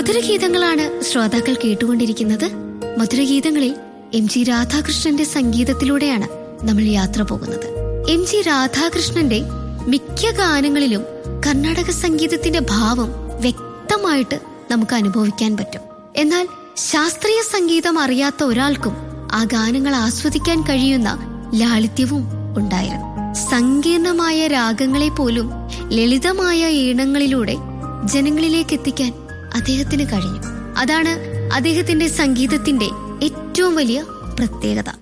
മധുരഗീതങ്ങളാണ് ശ്രോതാക്കൾ കേട്ടുകൊണ്ടിരിക്കുന്നത് മധുരഗീതങ്ങളിൽ M G രാധാകൃഷ്ണന്റെ സംഗീതത്തിലൂടെയാണ് നമ്മൾ യാത്ര പോകുന്നത് എം ജി രാധാകൃഷ്ണന്റെ മിക്ക ഗാനങ്ങളിലും കർണാടക സംഗീതത്തിന്റെ ഭാവം വ്യക്തമായിട്ട് നമുക്ക് അനുഭവിക്കാൻ പറ്റും എന്നാൽ ശാസ്ത്രീയ സംഗീതം അറിയാത്ത ഒരാൾക്കും ആ ഗാനങ്ങൾ ആസ്വദിക്കാൻ കഴിയുന്ന ലാളിത്യവും ഉണ്ടായിരുന്നു സങ്കീർണമായ രാഗങ്ങളെ പോലും ലളിതമായ ഈണങ്ങളിലൂടെ ജനങ്ങളിലേക്ക് എത്തിക്കാൻ അദ്ദേഹത്തിന് കഴിഞ്ഞു അതാണ് അദ്ദേഹത്തിന്റെ സംഗീതത്തിന്റെ ഏറ്റവും വലിയ പ്രത്യേകത